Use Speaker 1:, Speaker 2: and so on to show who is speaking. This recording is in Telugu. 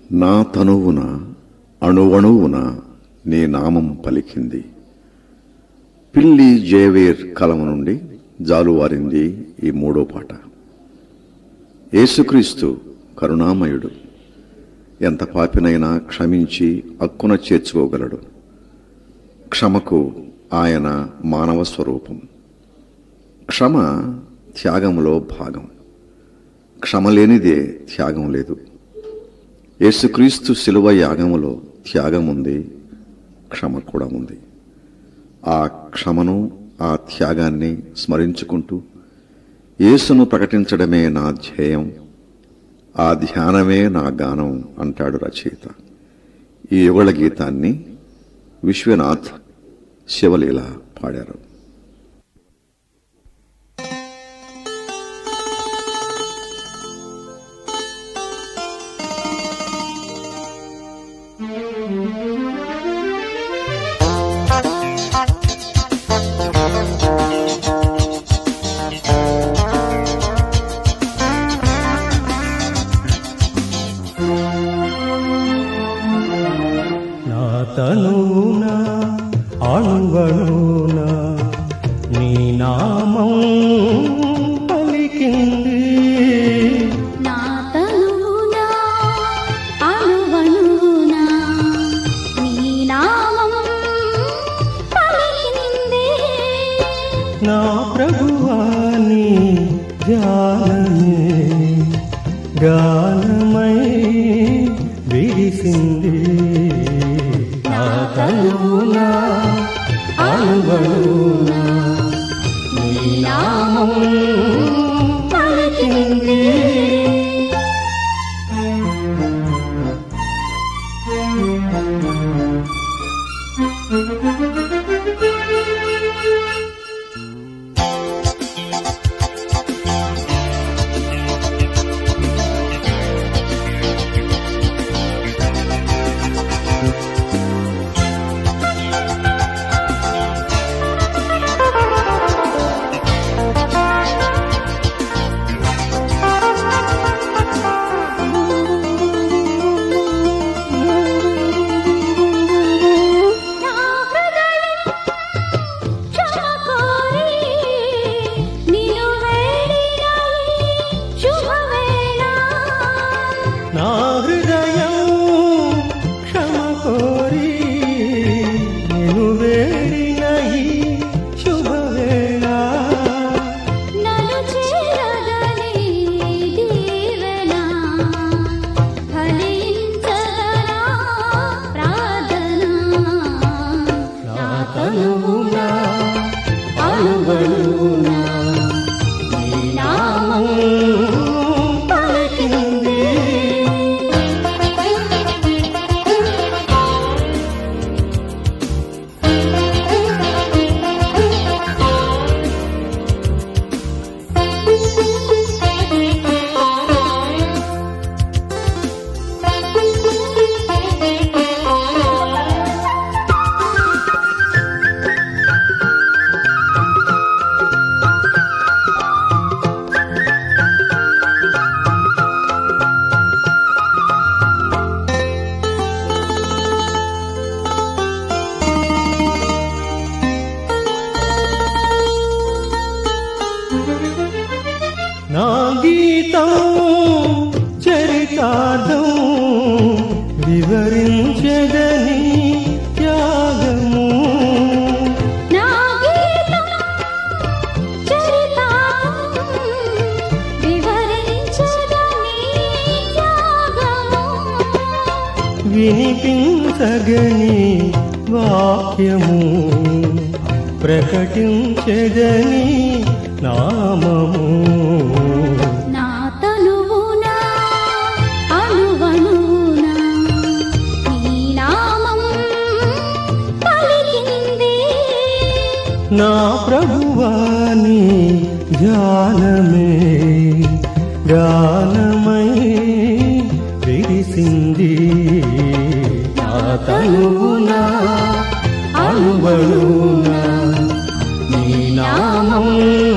Speaker 1: నా తనువున అణువణువున నీ నామం పలికింది పిల్లి జయవేర్ కలం నుండి జాలువారింది ఈ మూడో పాట యేసుక్రీస్తు కరుణామయుడు ఎంత పాపినైనా క్షమించి అక్కున చేర్చుకోగలడు క్షమకు ఆయన మానవ స్వరూపం క్షమ త్యాగంలో భాగం క్షమ లేనిదే త్యాగం లేదు యేసుక్రీస్తు శిలువ యాగములో త్యాగం ఉంది క్షమ కూడా ఉంది ఆ క్షమను ఆ త్యాగాన్ని స్మరించుకుంటూ యేసును ప్రకటించడమే నా ధ్యేయం ఆ ధ్యానమే నా గానం అంటాడు రచయిత ఈ యుగళ గీతాన్ని విశ్వనాథ్ శివలీల పాడారు
Speaker 2: నా తనువున అణువణున నీ నామం పలికింది
Speaker 3: నా తనువున అణువణువున నీ నామం పలికింది
Speaker 2: నా ప్రభువాని ధ్యానమే గానమై విరిసింది నా తనువున అణువణున నీ నామం పలికింది
Speaker 3: నా హృదయం క్షమ కోరి నిన్ను వేడిన ఈ శుభవేళ
Speaker 2: నా హృదయం క్షమ కోరి నేను వేడిన ఈ శుభవేళ
Speaker 3: నన్ను చేరగని దీవెన ఫలించగనా ప్రార్థన
Speaker 2: నా తనువున అణువణువున నీ నామం పలికింది నా గీతం చరితార్థం వివరించదని త్యాగము
Speaker 3: నా గీతం చరితార్థం వివరించగని త్యాగము
Speaker 2: వినిపించగని వాక్యము ప్రకటించగని నామము
Speaker 3: నా తనువున అణువణువున నీ నామం పలికింది
Speaker 2: నా ప్రభువాని ధ్యానమే గానమై విరిసింది నా తనువున అణువణువున నీ నామం